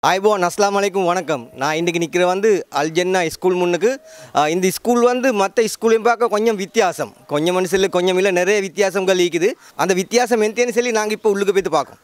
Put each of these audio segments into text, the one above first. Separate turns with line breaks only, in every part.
IPhone அஸ்லாம் வலைக்கும் வணக்கம் நான் இன்றைக்கி நிற்கிற வந்து அல்ஜென்னா ஸ்கூல் முன்னுக்கு ஆஹ் இந்த ஸ்கூல் வந்து மற்ற ஸ்கூலையும் பார்க்க கொஞ்சம் வித்தியாசம் கொஞ்சம் மனுஷில் கொஞ்சம் இல்லை நிறைய வித்தியாசங்கள் இருக்குது அந்த வித்தியாசம் எந்தேன்னு சொல்லி நாங்கள் இப்போ உள்ளுக்கு போய்த்து பார்க்கோம்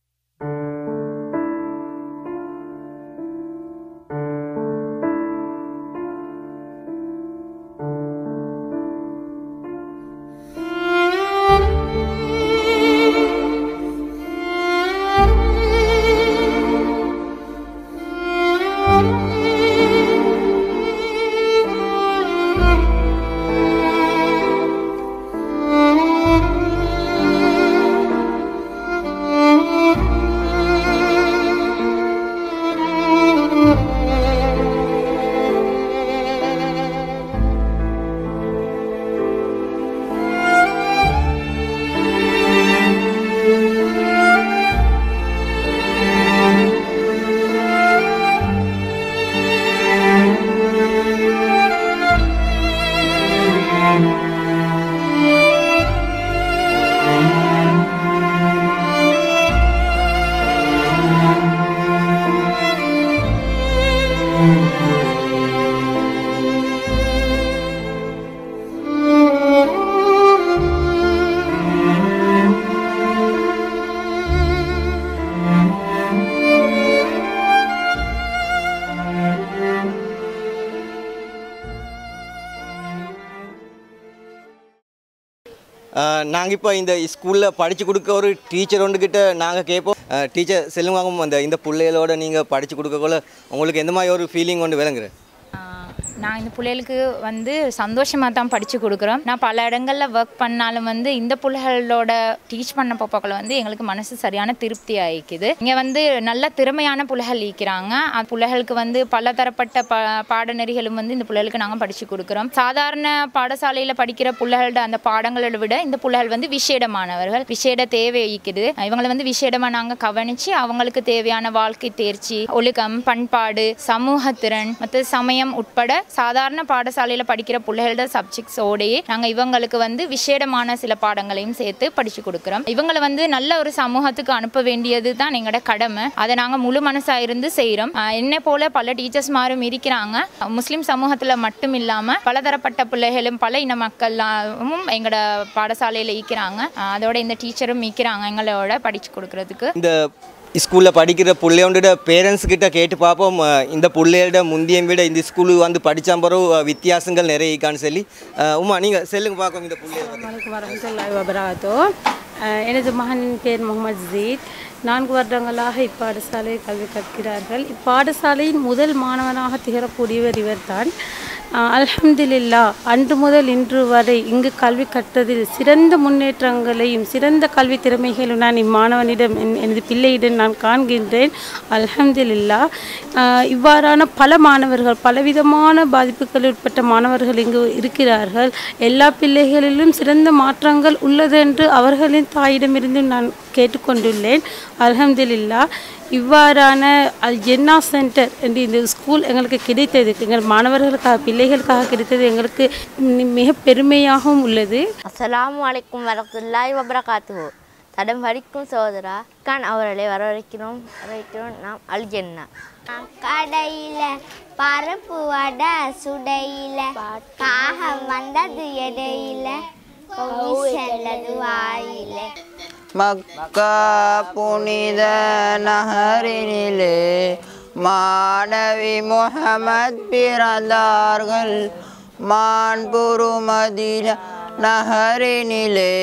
நாங்கள் இப்போ இந்த ஸ்கூலில் படித்து கொடுக்க ஒரு டீச்சர் ஒன்றுக்கிட்ட நாங்கள் கேட்போம் டீச்சர் செல்லுவாங்க அந்த இந்த பிள்ளைகளோட நீங்கள் படித்து கொடுக்கக்குள்ள உங்களுக்கு எந்த மாதிரி ஒரு ஃபீலிங் ஒன்று விளங்குற
ஆஹ் நான் இந்த பிள்ளைகளுக்கு வந்து சந்தோஷமாக தான் படித்து கொடுக்குறோம் நான் பல இடங்களில் ஒர்க் பண்ணாலும் வந்து இந்த பிள்ளைகளோட டீச் பண்ண பாப்பாக்களை வந்து எங்களுக்கு மனசு சரியான திருப்தி ஆயிக்குது இங்கே வந்து நல்ல திறமையான பிள்ளைகள் ஈக்கிறாங்க அந்த பிள்ளைகளுக்கு வந்து பல தரப்பட்ட ப பாடநெறிகளும் வந்து இந்த பிள்ளைகளுக்கு நாங்கள் படித்து கொடுக்குறோம் சாதாரண பாடசாலையில் படிக்கிற பிள்ளைகளோட அந்த பாடங்களை விட இந்த பிள்ளைகள் வந்து விசேடமானவர்கள் விசேட தேவை ஈக்குது இவங்களை வந்து விசேடமாக நாங்கள் கவனித்து அவங்களுக்கு தேவையான வாழ்க்கை தேர்ச்சி ஒழுக்கம் பண்பாடு சமூகத்திறன் மற்ற சமயம் உட்பட சாதாரண பாடசாலையில் படிக்கிற பிள்ளைகளோட சப்ஜெக்ட்ஸோடையே நாங்கள் இவங்களுக்கு வந்து விசேடமான சில பாடங்களையும் சேர்த்து படித்து கொடுக்குறோம் இவங்களை வந்து நல்ல ஒரு சமூகத்துக்கு அனுப்ப வேண்டியது தான் எங்களோட கடமை அதை நாங்கள் முழு மனசாக இருந்து செய்கிறோம் என்னை போல பல டீச்சர்ஸ் மாரும் இருக்கிறாங்க முஸ்லீம் சமூகத்தில் மட்டும் இல்லாமல் பலதரப்பட்ட பிள்ளைகளும் பல இன மக்களும் எங்களோட பாடசாலையில் ஈக்கிறாங்க அதோட இந்த டீச்சரும் ஈக்கிறாங்க எங்களோட படித்து கொடுக்கறதுக்கு
இந்த ஸ்கூலில் படிக்கிற பிள்ளையோட பேரண்ட்ஸ் கிட்ட கேட்டு பார்ப்போம் அஹ் இந்த பிள்ளையோட முந்தியம் விட இந்த ஸ்கூலு வந்து படித்த பிறகு அஹ் வித்தியாசங்கள் நிறைய இருக்கான்னு சொல்லி அஹ் உமா நீங்கள் செல்லுங்க பார்ப்போம் இந்த பிள்ளைய பத்தி.
வணக்கம் வரமத்துல்லாஹி வபராத்தோ அஹ் எனது மகனின் பேர் முகமது ஜீத் நான்கு வருடங்களாக இப்பாடசாலையில் கல்வி கற்கிறார்கள் இப்பாடசாலையின் முதல் மாணவனாக திகழக்கூடியவர் இவர்தான் அஹ் அல்ஹம்துலில்லா அன்று முதல் இன்று வரை இங்கு கல்வி கற்றதில் சிறந்த முன்னேற்றங்களையும் சிறந்த கல்வி திறமைகளையும் நான் இம்மாணவனிடம் என் எனது பிள்ளையிடம் நான் காண்கின்றேன் அல்ஹம்துலில்லா அஹ் இவ்வாறான பல மாணவர்கள் பலவிதமான பாதிப்புகள் உட்பட்ட மாணவர்கள் இங்கு இருக்கிறார்கள் எல்லா பிள்ளைகளிலும் சிறந்த மாற்றங்கள் உள்ளது என்று அவர்களின் தாயிடமிருந்து நான் கேட்டுக்கொண்டுள்ளேன் அல்ஹம்துலில்லா இவ்வாறான அல் ஜென்னா சென்டர் என்று இந்த ஸ்கூல் எங்களுக்கு கிடைத்தது எங்கள் மாணவர்களுக்காக பிள்ளைகளுக்காக கிடைத்தது எங்களுக்கு மிக பெருமையாகவும் உள்ளது
அஸ்ஸலாமு அலைக்கும் வரமத்துல்லாஹி வபரகாத்துஹு தடம் படிக்கும் சகோதரா கான் அவர்களை வரவழைக்கிறோம் வரவேற்கிறோம் நாம் அல்ஜென்னா
கடையில பருப்பு வடை சுடையில காகம் வந்தது எடையில கொவி செல்லது வாயில
மக்கா புனித நகரினிலே மாணவி முஹம்மத் பிறந்தார்கள் மான்புரு மதின நகரினிலே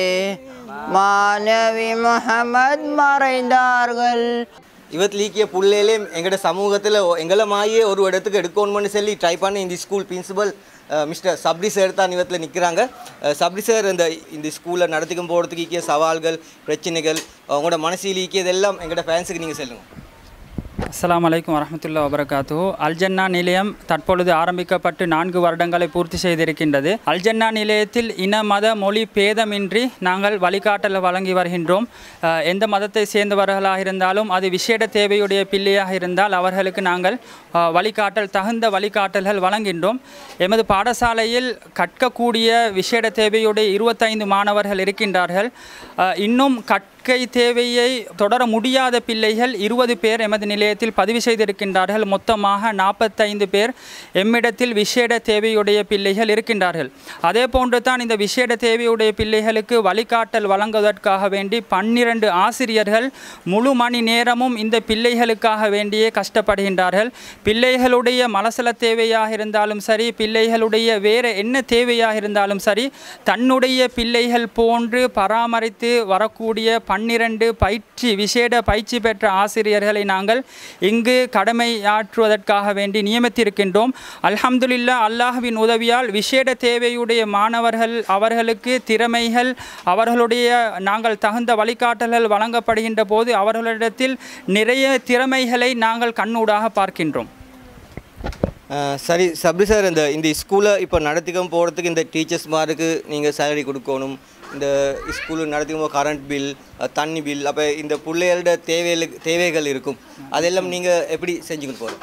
மாணவி முஹம்மத் மறைந்தார்கள்
இவத்தில் ஈக்கிய பிள்ளையிலே எங்களோட சமூகத்தில் எங்களை மாதிரியே ஒரு இடத்துக்கு எடுக்கணும்னு சொல்லி ட்ரை பண்ணி இந்த school principal mister Sabri sir தான் இவத்தில் நிற்கிறாங்க சப்ரி சார் இந்த இந்த ஸ்கூலில் நடத்திக்கும் போகிறதுக்கு ஈக்கிய சவால்கள் பிரச்சனைகள் உங்களோட மனசில் ஈக்கியதெல்லாம் எங்களோட ஃபேன்ஸுக்கு நீங்கள் சொல்லுங்கள்
அஸ்ஸலாமு அலைக்கும் வரஹ்மத்துல்லாஹி வபரகாத்துஹு அல்ஜன்னா நிலையம் தற்பொழுது ஆரம்பிக்கப்பட்டு நான்கு வருடங்களை பூர்த்தி செய்திருக்கின்றது அல்ஜன்னா நிலையத்தில் இன மத மொழி பேதமின்றி நாங்கள் வழிகாட்டல் வழங்கி வருகின்றோம் அஹ், எந்த மதத்தை சேர்ந்தவர்களாக இருந்தாலும் அது விசேட தேவையுடைய பிள்ளையாக இருந்தால் அவர்களுக்கு நாங்கள் அஹ், வழிகாட்டல் தகுந்த வழிகாட்டல்கள் வழங்கின்றோம் எமது பாடசாலையில் கற்கக்கூடிய விசேட தேவையுடைய இருபத்தைந்து மாணவர்கள் இருக்கின்றார்கள் அஹ், இன்னும் கற்க வாழ்க்கை தேவையை தொடர முடியாத பிள்ளைகள் இருபது பேர் எமது நிலையத்தில் பதிவு செய்திருக்கின்றார்கள் மொத்தமாக நாற்பத்தைந்து பேர் எம்மிடத்தில் விசேட தேவையுடைய பிள்ளைகள் இருக்கின்றார்கள் அதே போன்று தான் இந்த விசேட தேவையுடைய பிள்ளைகளுக்கு வழிகாட்டல் வழங்குவதற்காக வேண்டி பன்னிரண்டு ஆசிரியர்கள் முழு மணி நேரமும் இந்த பிள்ளைகளுக்காக வேண்டியே கஷ்டப்படுகின்றார்கள் பிள்ளைகளுடைய மலசல தேவையாக இருந்தாலும் சரி பிள்ளைகளுடைய வேறு என்ன தேவையாக இருந்தாலும் சரி தன்னுடைய பிள்ளைகள் போன்று பராமரித்து வரக்கூடிய பன்னிரண்டு பயிற்சி விசேட பயிற்சி பெற்ற ஆசிரியர்களை நாங்கள் இங்கு கடமையாற்றுவதற்காக வேண்டி நியமித்திருக்கின்றோம் அல்ஹம்துலில்லா அல்லாஹ்வின் உதவியால் விசேட தேவையுடைய மாணவர்கள் அவர்களுக்கு திறமைகள் அவர்களுடைய நாங்கள் தகுந்த வழிகாட்டல்கள் வழங்கப்படுகின்ற போது அவர்களிடத்தில் நிறைய திறமைகளை நாங்கள் கண்ணூடாக பார்க்கின்றோம்
அஹ் சரி சப்ரி சார் இந்த இந்த ஸ்கூலை இப்போ நடத்திக்கும் போகிறதுக்கு இந்த டீச்சர்ஸ்மாருக்கு நீங்கள் சேலரி கொடுக்கணும் இந்த ஸ்கூலு நடத்திக்கும் போது கரண்ட் பில் தண்ணி பில் அப்போ இந்த பிள்ளைகளோட தேவைகளுக்கு தேவைகள் இருக்கும் அதெல்லாம் நீங்கள் எப்படி செஞ்சுக்கிட்டு போகிறோம்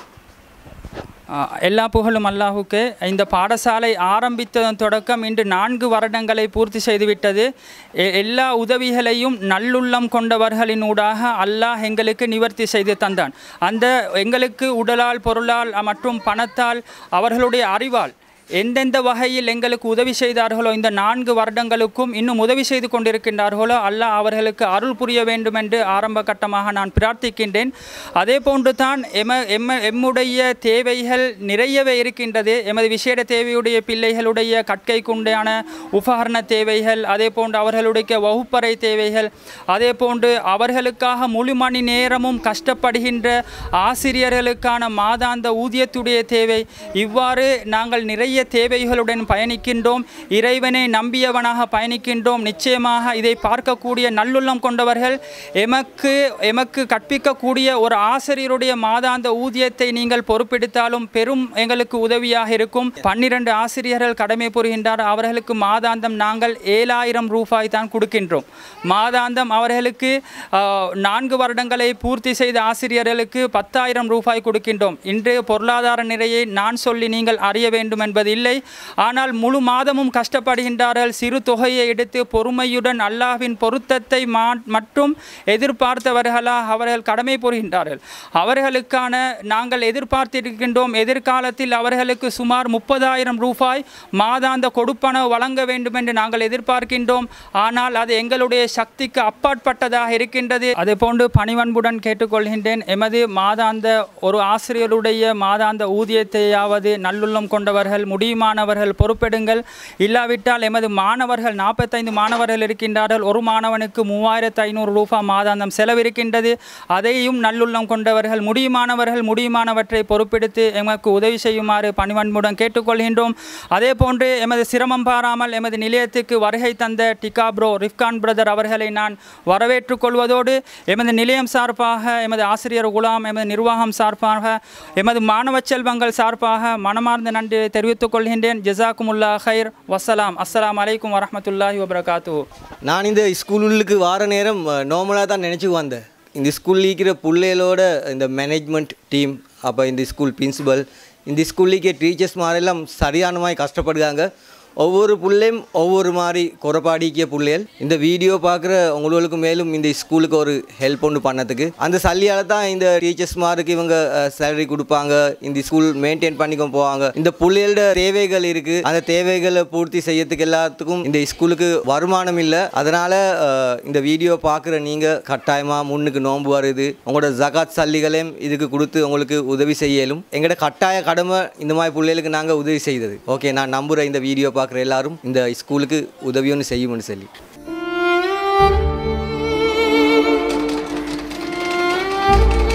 ஆஹ் எல்லா புகழும் அல்லாஹுக்கு இந்த பாடசாலை ஆரம்பித்ததன் தொடக்கம் இன்று நான்கு வருடங்களை பூர்த்தி செய்துவிட்டது எ- எல்லா உதவிகளையும் நல்லுள்ளம் கொண்டவர்களினூடாக அல்லாஹ் எங்களுக்கு நிவர்த்தி செய்து தந்தான் அந்த எங்களுக்கு உடலால் பொருளால் மற்றும் பணத்தால் அவர்களுடைய அறிவால் எந்தெந்த வகையில் எங்களுக்கு உதவி செய்தார்களோ இந்த நான்கு வருடங்களுக்கும் இன்னும் உதவி செய்து கொண்டிருக்கின்றார்களோ அல்லாஹ் அவர்களுக்கு அருள் புரிய வேண்டும் என்று ஆரம்ப கட்டமாக நான் பிரார்த்திக்கின்றேன் அதே போன்று தான் எம எம்ம எம்முடைய தேவைகள் நிறையவே இருக்கின்றது எமது விசேட தேவையுடைய பிள்ளைகளுடைய கற்கைக்குண்டான உபகரண தேவைகள் அதே போன்று அவர்களுடைய வகுப்பறை தேவைகள் அதே போன்று அவர்களுக்காக முழு மணி நேரமும் கஷ்டப்படுகின்ற ஆசிரியர்களுக்கான மாதாந்த ஊதியத்துடைய தேவை இவ்வாறு நாங்கள் நிறைய தேவைகளுடன் பயணிக்கின்றோம் இறைவனை நம்பியவனாக பயணிக்கின்றோம் நிச்சயமாக இதை பார்க்கக்கூடிய நல்லுள்ளம் கொண்டவர்கள் எமக்கு எமக்கு கற்பிக்கக்கூடிய ஒரு ஆசிரியருடைய மாதாந்த ஊதியத்தை நீங்கள் பொறுப்பெடுத்தாலும் பெரும் எங்களுக்கு உதவியாக இருக்கும் பன்னிரண்டு ஆசிரியர்கள் கடமை புரிகின்றார் அவர்களுக்கு மாதாந்தம் நாங்கள் ஏழாயிரம் ரூபாய் தான் கொடுக்கின்றோம் மாதாந்தம் அவர்களுக்கு ஆஹ், நான்கு வருடங்களை பூர்த்தி செய்த ஆசிரியர்களுக்கு பத்தாயிரம் ரூபாய் கொடுக்கின்றோம் இன்று பொருளாதார நிலையை நான் சொல்லி நீங்கள் அறிய வேண்டும் என்பது இல்லை ஆனால் முழு மாதமும் கஷ்டப்படுகின்றார்கள் சிறு தொகையை எடுத்து பொறுமையுடன் அல்லாஹ்வின் பொருத்தத்தை மா- மற்றும் எதிர்பார்த்தவர்களாக அவர்கள் கடமை புரிகின்றார்கள் அவர்களுக்கான நாங்கள் எதிர்பார்த்திருக்கின்றோம் எதிர்காலத்தில் அவர்களுக்கு சுமார் முப்பதாயிரம் ரூபாய் மாதாந்த கொடுப்பனவு வழங்க வேண்டும் என்று நாங்கள் எதிர்பார்க்கின்றோம் ஆனால் அது எங்களுடைய சக்திக்கு அப்பாற்பட்டதாக இருக்கின்றது அதே போன்று பணிவன்புடன் கேட்டுக்கொள்கின்றேன் எமது மாதாந்த ஒரு ஆசிரியருடைய மாதாந்த ஊதியத்தையாவது நல்லுள்ளம் கொண்டவர்கள் முடியுமானவர்கள் பொறுப்பெடுங்கள் இல்லாவிட்டால் எமது மாணவர்கள் நாற்பத்தைந்து மாணவர்கள் இருக்கின்றார்கள் ஒரு மாணவனுக்கு மூவாயிரத்து ஐநூறு ரூபாய் மாதாந்தம் செலவிருக்கின்றது அதையும் நல்லுள்ளம் கொண்டவர்கள் முடியுமானவர்கள் முடியுமானவற்றை பொறுப்பெடுத்து எமக்கு உதவி செய்யுமாறு பணிவன்புடன் கேட்டுக்கொள்கின்றோம் அதே போன்று எமது சிரமம் பாராமல் எமது நிலையத்துக்கு வருகை தந்த டிகா ப்ரோ ரிஃப்கான் பிரதர் அவர்களை நான் வரவேற்றுக் கொள்வதோடு எமது நிலையம் சார்பாக எமது ஆசிரியர் குலாம் எமது நிர்வாகம் சார்பாக எமது மாணவ செல்வங்கள் சார்பாக மனமார்ந்த நன்றி தெரிவித்துக் கொள்கின்றேன் ஜசாக்குமுல்லா ஹைர் வசலாம் அஸ்ஸலாமு அலைக்கும் வரஹ்மத்துல்லாஹி வபரகாத்து
நான் இந்த ஸ்கூலுக்கு வார நேரம் நார்மலாக தான் நினச்சி வந்தேன் இந்த ஸ்கூலில் இருக்கிற பிள்ளைகளோட இந்த மேனேஜ்மெண்ட் டீம் அப்போ இந்த ஸ்கூல் பிரின்சிபல் இந்த ஸ்கூல்லிக்க டீச்சர்ஸ் மாதிரிலாம் சரியான மாதிரி கஷ்டப்படுறாங்க ஒவ்வொரு பிள்ளையும் ஒவ்வொரு மாதிரி குறைபாடிக்கிய பிள்ளைகள் இந்த வீடியோ பார்க்குற உங்களுக்கு மேலும் இந்த ஸ்கூலுக்கு ஒரு ஹெல்ப் ஒன்று பண்ணதுக்கு அந்த சல்லியால் தான் இந்த டீச்சர்ஸ் மாருக்கு இவங்க சேலரி கொடுப்பாங்க இந்த ஸ்கூல் மெயின்டைன் பண்ணிக்க போவாங்க இந்த பிள்ளைகளோட தேவைகள் இருக்குது அந்த தேவைகளை பூர்த்தி செய்யறதுக்கு எல்லாத்துக்கும் இந்த ஸ்கூலுக்கு வருமானம் இல்லை அதனால் இந்த வீடியோ பார்க்குற நீங்கள் கட்டாயமாக முன்னுக்கு நோன்பு வருது உங்களோட ஜகாத் சல்லிகளையும் இதுக்கு கொடுத்து உங்களுக்கு உதவி செய்யலும் எங்களோட கட்டாய கடமை இந்த மாதிரி பிள்ளைகளுக்கு நாங்கள் உதவி செய்தது ஓகே நான் நம்புகிறேன் இந்த வீடியோ பார்க்குற எல்லாரும் இந்த ஸ்கூலுக்கு உதவி ஒன்று செய்யும்னு சொல்லி
Thank you.